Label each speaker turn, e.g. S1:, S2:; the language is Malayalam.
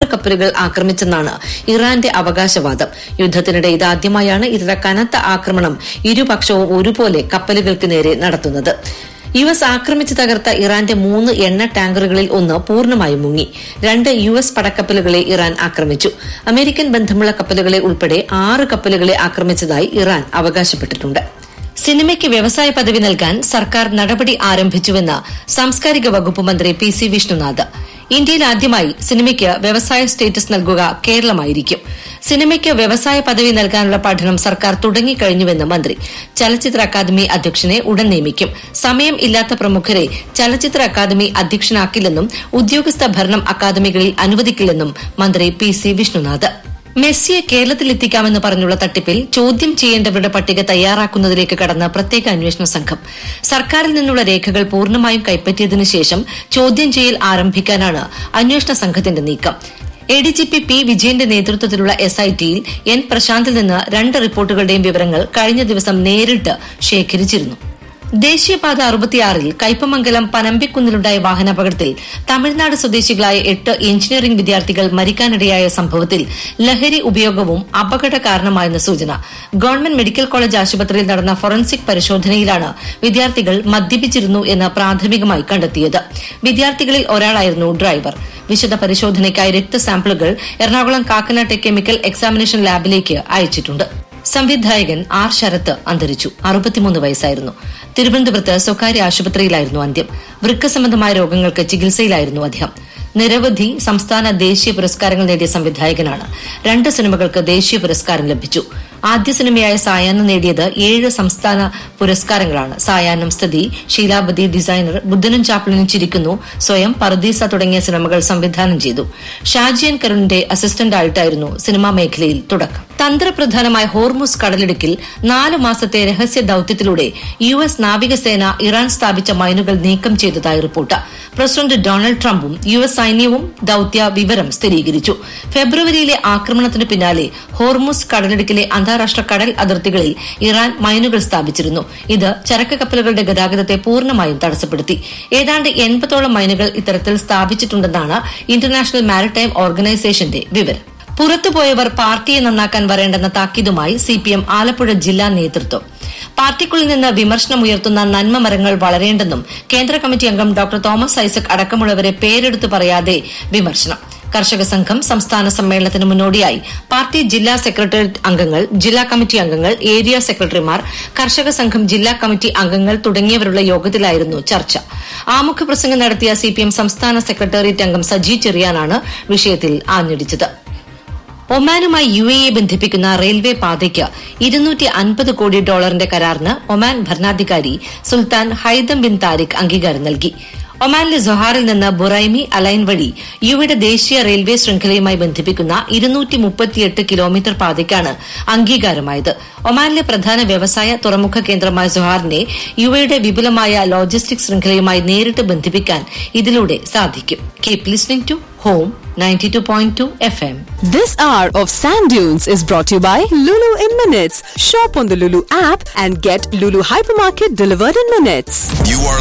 S1: കപ്പലുകൾ ആക്രമിച്ചെന്നാണ് ഇറാന്റെ അവകാശവാദം യുദ്ധത്തിനിടെ ഇതാദ്യമായാണ് ഇത്തര കനത്ത ആക്രമണം ഇരുപക്ഷവും ഒരുപോലെ കപ്പലുകൾക്ക് നേരെ നടത്തുന്നത് യു എസ് ആക്രമിച്ച് തകർത്ത ഇറാന്റെ മൂന്ന് എണ്ണ ടാങ്കറുകളിൽ ഒന്ന് പൂർണ്ണമായും മുങ്ങി രണ്ട് യു എസ് പടക്കപ്പലുകളെ ഇറാൻ ആക്രമിച്ചു അമേരിക്കൻ ബന്ധമുള്ള കപ്പലുകളെ ഉൾപ്പെടെ ആറ് കപ്പലുകളെ ആക്രമിച്ചതായി ഇറാൻ അവകാശപ്പെട്ടിട്ടുണ്ട് സിനിമയ്ക്ക് വ്യവസായ പദവി നൽകാൻ സർക്കാർ നടപടി ആരംഭിച്ചുവെന്ന് സാംസ്കാരിക വകുപ്പ് മന്ത്രി പി സി വിഷ്ണുനാഥ് ഇന്ത്യയിൽ ആദ്യമായി സിനിമയ്ക്ക് വ്യവസായ സ്റ്റേറ്റസ് നൽകുക കേരളമായിരിക്കും സിനിമയ്ക്ക് വ്യവസായ പദവി നൽകാനുള്ള പഠനം സർക്കാർ തുടങ്ങിക്കഴിഞ്ഞുവെന്ന് മന്ത്രി ചലച്ചിത്ര അക്കാദമി അധ്യക്ഷനെ ഉടൻ നിയമിക്കും സമയം ഇല്ലാത്ത പ്രമുഖരെ ചലച്ചിത്ര അക്കാദമി അധ്യക്ഷനാക്കില്ലെന്നും ഉദ്യോഗസ്ഥ ഭരണം അക്കാദമികളിൽ അനുവദിക്കില്ലെന്നും മന്ത്രി പി സി വിഷ്ണുനാഥ് മെസ്സിയെ കേരളത്തിലെത്തിക്കാമെന്ന് പറഞ്ഞുള്ള തട്ടിപ്പിൽ ചോദ്യം ചെയ്യേണ്ടവരുടെ പട്ടിക തയ്യാറാക്കുന്നതിലേക്ക് കടന്ന പ്രത്യേക അന്വേഷണ സംഘം സർക്കാരിൽ നിന്നുള്ള രേഖകൾ പൂർണ്ണമായും കൈപ്പറ്റിയതിനു ശേഷം ചോദ്യം ചെയ്യൽ ആരംഭിക്കാനാണ് അന്വേഷണ സംഘത്തിന്റെ നീക്കം എഡിജിപി പി വിജയന്റെ നേതൃത്വത്തിലുള്ള എസ്ഐടിയിൽ എൻ പ്രശാന്തിൽ നിന്ന് രണ്ട് റിപ്പോർട്ടുകളുടെയും വിവരങ്ങൾ കഴിഞ്ഞ ദിവസം നേരിട്ട് ശേഖരിച്ചിരുന്നു ദേശീയപാത അറുപത്തിയാറിൽ കയ്പമംഗലം പനമ്പിക്കുന്നിലുണ്ടായ വാഹനാപകടത്തിൽ തമിഴ്നാട് സ്വദേശികളായ എട്ട് എഞ്ചിനീയറിംഗ് വിദ്യാർത്ഥികൾ മരിക്കാനിടയായ സംഭവത്തിൽ ലഹരി ഉപയോഗവും അപകട കാരണമായെന്ന് സൂചന ഗവൺമെന്റ് മെഡിക്കൽ കോളേജ് ആശുപത്രിയിൽ നടന്ന ഫോറൻസിക് പരിശോധനയിലാണ് വിദ്യാർത്ഥികൾ മദ്യപിച്ചിരുന്നു എന്ന് പ്രാഥമികമായി കണ്ടെത്തിയത് വിദ്യാർത്ഥികളിൽ ഒരാളായിരുന്നു ഡ്രൈവർ വിശദ പരിശോധനയ്ക്കായി രക്തസാമ്പിളുകൾ എറണാകുളം കാക്കനാട്ടെ കെമിക്കൽ എക്സാമിനേഷൻ ലാബിലേക്ക് അയച്ചിട്ടുണ്ട് സംവിധായകൻ ആർ ശരത്ത് അന്തരിച്ചു അറുപത്തിമൂന്ന് വയസ്സായിരുന്നു തിരുവനന്തപുരത്ത് സ്വകാര്യ ആശുപത്രിയിലായിരുന്നു അന്ത്യം വൃക്ക സംബന്ധമായ രോഗങ്ങൾക്ക് ചികിത്സയിലായിരുന്നു അദ്ദേഹം നിരവധി സംസ്ഥാന ദേശീയ പുരസ്കാരങ്ങൾ നേടിയ സംവിധായകനാണ് രണ്ട് സിനിമകൾക്ക് ദേശീയ പുരസ്കാരം ലഭിച്ചു ആദ്യ സിനിമയായ സായാഹ്നം നേടിയത് ഏഴ് സംസ്ഥാന പുരസ്കാരങ്ങളാണ് സായാഹ്നം സ്ഥിതി ശീലാവതി ഡിസൈനർ ബുദ്ധനും ചാപ്പിളിനും ചിരിക്കുന്നു സ്വയം പർദീസ തുടങ്ങിയ സിനിമകൾ സംവിധാനം ചെയ്തു ഷാജിയൻ കരുണിന്റെ അസിസ്റ്റന്റായിട്ടായിരുന്നു സിനിമാ മേഖലയിൽ തുടക്കം തന്ത്രപ്രധാനമായ ഹോർമുസ് കടലിടുക്കിൽ നാല് മാസത്തെ രഹസ്യ ദൌത്യത്തിലൂടെ യു എസ് നാവികസേന ഇറാൻ സ്ഥാപിച്ച മൈനുകൾ നീക്കം ചെയ്തതായി റിപ്പോർട്ട് പ്രസിഡന്റ് ഡൊണാൾഡ് ട്രംപും യു എസ് സൈന്യവും ദൌത്യ വിവരം സ്ഥിരീകരിച്ചു ഫെബ്രുവരിയിലെ ആക്രമണത്തിന് പിന്നാലെ ഹോർമുസ് കടലിടുക്കിലെ അന്താരാഷ്ട്ര കടൽ അതിർത്തികളിൽ ഇറാൻ മൈനുകൾ സ്ഥാപിച്ചിരുന്നു ഇത് ചരക്ക് കപ്പലുകളുടെ ഗതാഗതത്തെ പൂർണ്ണമായും തടസ്സപ്പെടുത്തി ഏതാണ്ട് എൺപതോളം മൈനുകൾ ഇത്തരത്തിൽ സ്ഥാപിച്ചിട്ടുണ്ടെന്നാണ് ഇന്റർനാഷണൽ മാരിടൈം ഓർഗനൈസേഷന്റെ വിവരം പുറത്തുപോയവർ പാർട്ടിയെ നന്നാക്കാൻ വരേണ്ടെന്ന താക്കീതുമായി സിപിഎം ആലപ്പുഴ ജില്ലാ നേതൃത്വം പാർട്ടിക്കുള്ളിൽ നിന്ന് വിമർശനമുയർത്തുന്ന നന്മ മരങ്ങൾ വളരേണ്ടെന്നും കേന്ദ്ര കമ്മിറ്റി അംഗം ഡോക്ടർ തോമസ് ഐസക് അടക്കമുള്ളവരെ പേരെടുത്തു പറയാതെ വിമർശനം കർഷക സംഘം സംസ്ഥാന സമ്മേളനത്തിന് മുന്നോടിയായി പാർട്ടി ജില്ലാ സെക്രട്ടേറിയറ്റ് അംഗങ്ങൾ ജില്ലാ കമ്മിറ്റി അംഗങ്ങൾ ഏരിയ സെക്രട്ടറിമാർ കർഷക സംഘം ജില്ലാ കമ്മിറ്റി അംഗങ്ങൾ തുടങ്ങിയവരുള്ള യോഗത്തിലായിരുന്നു ചർച്ച ആമുഖ പ്രസംഗം നടത്തിയ സിപിഎം സംസ്ഥാന സെക്രട്ടേറിയറ്റ് അംഗം സജി ചെറിയാനാണ് വിഷയത്തിൽ ആഞ്ഞടിച്ചത് ഒമാനുമായി യു എയെ ബന്ധിപ്പിക്കുന്ന റെയിൽവേ പാതയ്ക്ക് ഇരുന്നൂറ്റി അൻപത് കോടി ഡോളറിന്റെ കരാറിന് ഒമാൻ ഭരണാധികാരി സുൽത്താൻ ഹൈദം ബിൻ താരിഖ് അംഗീകാരം നൽകി ഒമാനിലെ സൊഹാറിൽ നിന്ന് ബുറൈമി അലൈൻ വഴി യുവയുടെ ദേശീയ റെയിൽവേ ശൃംഖലയുമായി ബന്ധിപ്പിക്കുന്ന ഇരുന്നൂറ്റി മുപ്പത്തിയെട്ട് കിലോമീറ്റർ പാതയ്ക്കാണ് അംഗീകാരമായത് ഒമാനിലെ പ്രധാന വ്യവസായ തുറമുഖ കേന്ദ്രമായ സൊഹാറിനെ യുവയുടെ വിപുലമായ ലോജിസ്റ്റിക് ശൃംഖലയുമായി നേരിട്ട് ബന്ധിപ്പിക്കാൻ ഇതിലൂടെ സാധിക്കും keep listening to home 92.2 FM.
S2: This hour of Sand Dunes is brought to you by Lulu in Minutes. Shop on the Lulu app and get Lulu Hypermarket delivered in minutes.
S3: You are